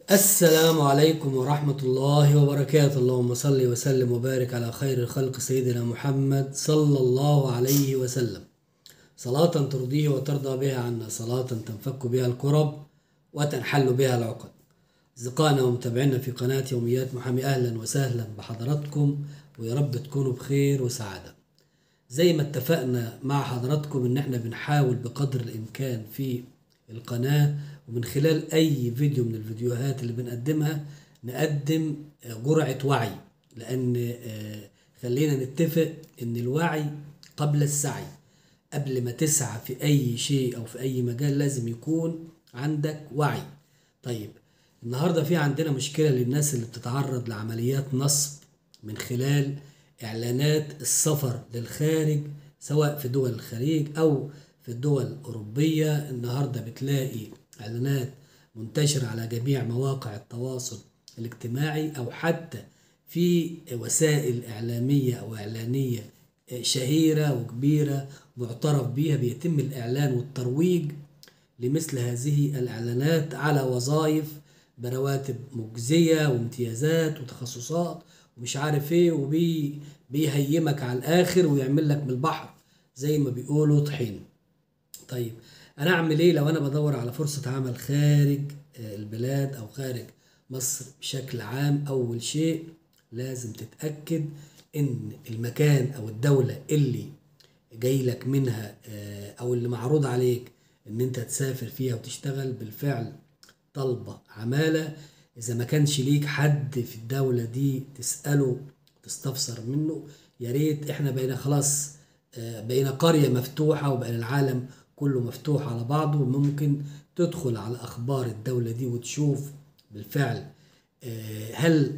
السلام عليكم ورحمة الله وبركاته اللهم صل وسلم وبارك على خير الخلق سيدنا محمد صلى الله عليه وسلم صلاة ترضيه وترضى بها عنا صلاة تنفك بها الكرب وتنحل بها العقد أصدقائنا ومتابعينا في قناة يوميات محامي أهلا وسهلا بحضراتكم ويا رب تكونوا بخير وسعادة زي ما اتفقنا مع حضراتكم ان احنا بنحاول بقدر الامكان في القناة ومن خلال اي فيديو من الفيديوهات اللي بنقدمها نقدم جرعة وعي لان آه، خلينا نتفق ان الوعي قبل السعي قبل ما تسعى في اي شيء او في اي مجال لازم يكون عندك وعي طيب النهارده في عندنا مشكلة للناس اللي بتتعرض لعمليات نصب من خلال اعلانات السفر للخارج سواء في دول الخليج او في الدول الاوروبيه النهارده بتلاقي اعلانات منتشره على جميع مواقع التواصل الاجتماعي او حتى في وسائل اعلاميه او اعلانيه شهيره وكبيره معترف بيها بيتم الاعلان والترويج لمثل هذه الاعلانات على وظائف برواتب مجزيه وامتيازات وتخصصات ومش عارف ايه وبي بيهيمك على الاخر ويعمل لك من البحر زي ما بيقولوا طحين طيب انا اعمل ايه لو انا بدور على فرصة عمل خارج آه، البلاد او خارج مصر بشكل عام اول شيء لازم تتأكد ان المكان او الدولة اللي جاي لك منها آه، او اللي معروض عليك ان انت تسافر فيها وتشتغل بالفعل طالبة عمالة إذا ما كانش ليك حد في الدولة دي تسأله تستفسر منه يا ريت إحنا بقينا خلاص آه، بقينا قرية مفتوحة وبقينا العالم كله مفتوح على بعضه ممكن تدخل على أخبار الدولة دي وتشوف بالفعل آه، هل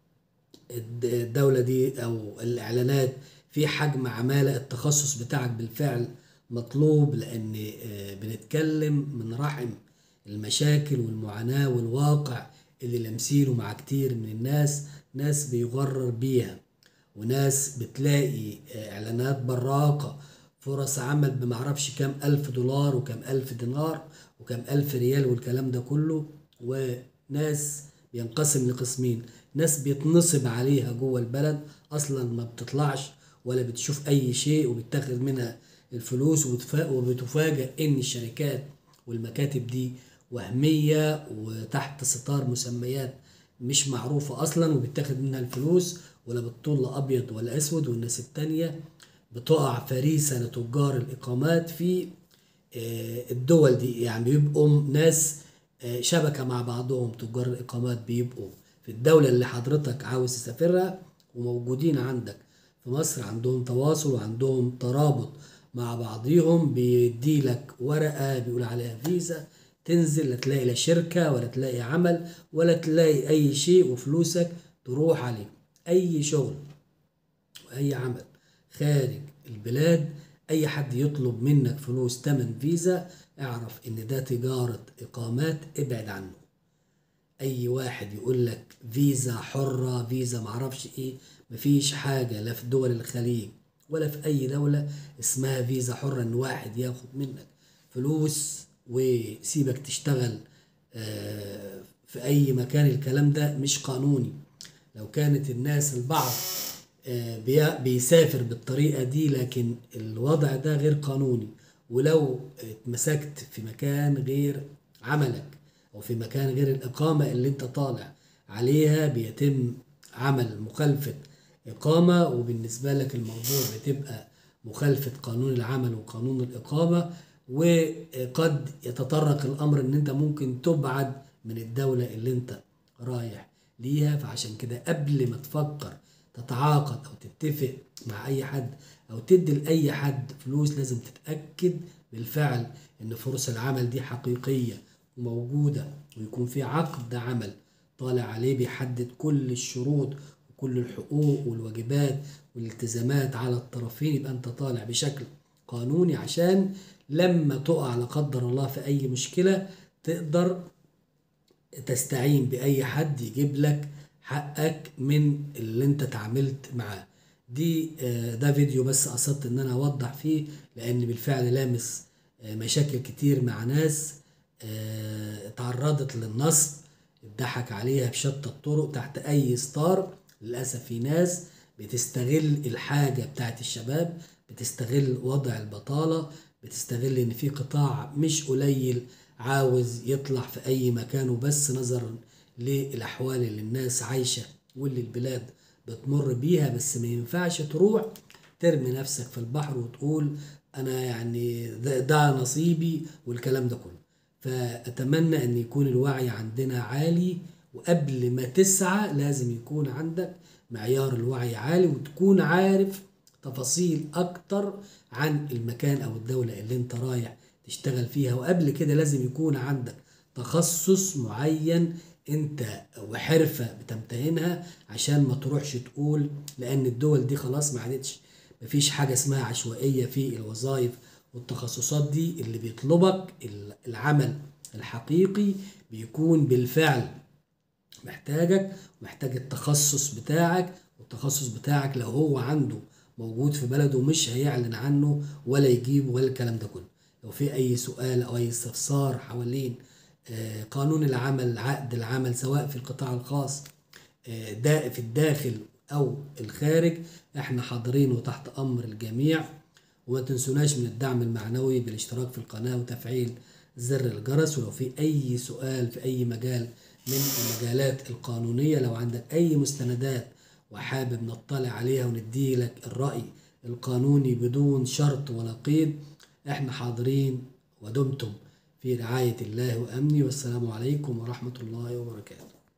الد- الدولة دي أو الإعلانات في حجم عمالة التخصص بتاعك بالفعل مطلوب لأن آه، بنتكلم من رحم المشاكل والمعاناة والواقع اللي لامسينه مع كتير من الناس ناس بيغرر بيها وناس بتلاقي آه، إعلانات براقة فرص عمل بمعرفش كام ألف دولار وكام ألف دينار وكام ألف ريال والكلام ده كله وناس بينقسم لقسمين ناس بيتنصب عليها جوه البلد أصلا ما بتطلعش ولا بتشوف أي شيء وبتاخد منها الفلوس وبتفا- وبتفاجأ إن الشركات والمكاتب دي وهمية وتحت ستار مسميات مش معروفة أصلا وبتاخد منها الفلوس ولا بتطل لا أبيض ولا أسود والناس التانية بتقع فريسة لتجار الإقامات في آه، الدول دي يعني بيبقوا ناس آه، شبكة مع بعضهم تجار الإقامات بيبقوا في الدولة اللي حضرتك عاوز تسافرها وموجودين عندك في مصر عندهم تواصل وعندهم ترابط مع بعضهم بيدي لك ورقة بيقول عليها فيزا تنزل لا تلاقي لا شركة ولا تلاقي عمل ولا تلاقي أي شيء وفلوسك تروح عليه أي شغل واي عمل خارج البلاد اي حد يطلب منك فلوس تمن فيزا اعرف ان ده تجارة اقامات ابعد عنه اي واحد يقول لك فيزا حرة فيزا معرفش ايه مفيش حاجة لا في دول الخليج ولا في اي دولة اسمها فيزا حرة ان واحد ياخد منك فلوس وسيبك تشتغل آه، في اي مكان الكلام ده مش قانوني لو كانت الناس البعض آه، بي- بيسافر بالطريقة دي لكن الوضع ده غير قانوني ولو اتمسكت في مكان غير عملك أو في مكان غير الإقامة اللي أنت طالع عليها بيتم عمل مخالفة إقامة وبالنسبة لك الموضوع بتبقى مخالفة قانون العمل وقانون الإقامة وقد يتطرق الأمر إن أنت ممكن تبعد من الدولة اللي أنت رايح ليها فعشان كده قبل ما تفكر تتعاقد او تتفق مع اي حد او تدي لاي حد فلوس لازم تتاكد بالفعل ان فرص العمل دي حقيقيه وموجوده ويكون في عقد عمل طالع عليه بيحدد كل الشروط وكل الحقوق والواجبات والالتزامات على الطرفين يبقى انت طالع بشكل قانوني عشان لما تقع لا قدر الله في اي مشكله تقدر تستعين بأي حد يجيب لك حقك من اللي انت تعاملت معاه دي آه، ده فيديو بس قصدت ان انا اوضح فيه لان بالفعل لامس آه، مشاكل كتير مع ناس آه، تعرضت للنصب واتضحك عليها بشتى الطرق تحت أي ستار للأسف في ناس بتستغل الحاجة بتاعت الشباب بتستغل وضع البطالة بتستغل إن في قطاع مش قليل عاوز يطلع في أي مكان وبس نظرا للأحوال اللي الناس عايشة واللي البلاد بتمر بيها بس ما ينفعش تروح ترمي نفسك في البحر وتقول أنا يعني ده, ده نصيبي والكلام ده كله فأتمنى أن يكون الوعي عندنا عالي وقبل ما تسعى لازم يكون عندك معيار الوعي عالي وتكون عارف تفاصيل أكتر عن المكان أو الدولة اللي أنت رايح تشتغل فيها وقبل كده لازم يكون عندك تخصص معين انت وحرفة بتمتهنها عشان ما تروحش تقول لان الدول دي خلاص ما عادتش مفيش حاجة اسمها عشوائية في الوظائف والتخصصات دي اللي بيطلبك العمل الحقيقي بيكون بالفعل محتاجك ومحتاج التخصص بتاعك والتخصص بتاعك لو هو عنده موجود في بلده مش هيعلن عنه ولا يجيب ولا الكلام ده كله لو في اي سؤال او اي استفسار حوالين قانون العمل عقد العمل سواء في القطاع الخاص ده في الداخل او الخارج احنا حاضرين وتحت امر الجميع وما تنسوناش من الدعم المعنوي بالاشتراك في القناة وتفعيل زر الجرس ولو في اي سؤال في اي مجال من المجالات القانونية لو عندك اي مستندات وحابب نطلع عليها وندي لك الرأي القانوني بدون شرط ولا قيد احنا حاضرين ودمتم في رعاية الله وأمني والسلام عليكم ورحمة الله وبركاته